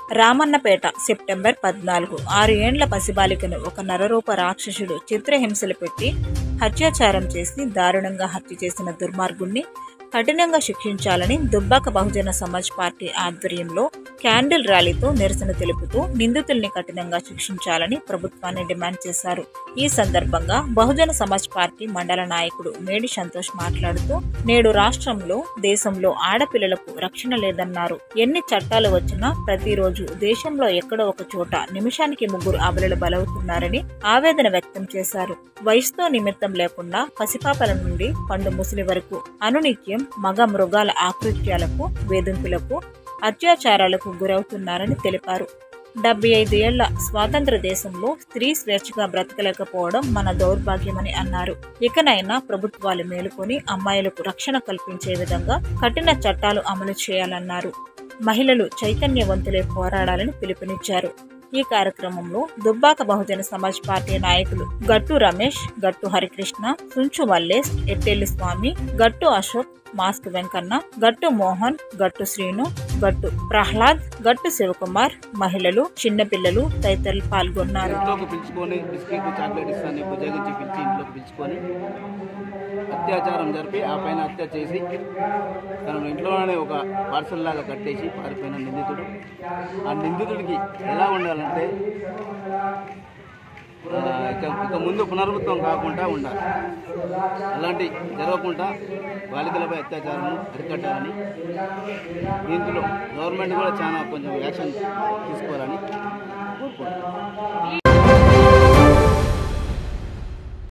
Ramannapeta September పద్నాలుగు ఆరు ఏండ్ల పసిబాలికను ఒక నరరూప రాక్షసుడు చిత్రహింసలు పెట్టి హత్యాచారం చేసి దారుణంగా హత్య చేసిన దుర్మార్గుణ్ణి కఠినంగా శిక్షించాలని దుబ్బాక బహుజన సమాజ్ పార్టీ ఆధ్వర్యంలో క్యాండిల్ ర్యాలీతో నిరసన తెలుపుతూ నిందితుల్ని కఠినంగా శిక్షించాలని ప్రభుత్వాన్ని డిమాండ్ చేశారు ఈ సందర్భంగా బహుజన సమాజ్ పార్టీ మండల నాయకుడు మేడి సంతోష్ మాట్లాడుతూ నేడు రాష్ట్రంలో దేశంలో ఆడపిల్లలకు రక్షణ లేదన్నారు ఎన్ని చట్టాలు వచ్చినా ప్రతిరోజు దేశంలో ఎక్కడో ఒక చోట నిమిషానికి ముగ్గురు అబలలు బలవుతున్నారని ఆవేదన వ్యక్తం చేశారు వయసుతో నిమిత్తం లేకుండా పసిపాపల నుండి పండు ముసలి వరకు అనునిత్యం మగ మృగాల ఆకృత్యాలకు వేధింపులకు అత్యాచారాలకు గురవుతున్నారని తెలిపారు డెబ్బై ఐదు ఏళ్ల స్వాతంత్ర దేశంలో స్త్రీ స్వేచ్ఛగా బ్రతకలేకపోవడం మన దౌర్భాగ్యమని అన్నారు ఇకనైనా ప్రభుత్వాలు మేలుకొని అమ్మాయిలకు రక్షణ కల్పించే విధంగా కఠిన చట్టాలు అమలు చేయాలన్నారు మహిళలు చైతన్యవంతులే పోరాడాలని పిలుపునిచ్చారు ఈ కార్యక్రమంలో దుబ్బాక బహుజన సమాజ్ పార్టీ నాయకులు గట్టు రమేష్ గట్టు హరికృష్ణ సుంచు మల్లేష్ ఎట్టెల్లి స్వామి గట్టు అశోక్ మాస్క్ వెంకన్న గట్టు మోహన్ గట్టు శ్రీను గట్టు ప్రహ్లాద్ గట్టు శివకుమార్ మహిళలు చిన్నపిల్లలు తదితరులు పాల్గొన్నారు ఇంట్లోకి పిలుచుకొని బిస్కెట్ చాక్లెట్ ఇస్తాను బుజ్జగించి పిలిచి ఇంట్లోకి పిలుచుకొని అత్యాచారం జరిపి ఆ పైన హత్య చేసి తన ఇంట్లోనే ఒక పార్సల్ లాగా కట్టేసి పారిపోయిన నిందితుడు ఆ నిందితుడికి ఎలా ఉండాలంటే ఆ, ఇక ఇక ముందు పునరావృతం కాకుండా ఉండాలి అలాంటి జరగకుండా బాలికలపై అత్యాచారం అరికట్టాలని దీంట్లో గవర్నమెంట్ కూడా చాలా కొంచెం యాక్షన్ తీసుకోవాలని కోరుకుంటున్నాను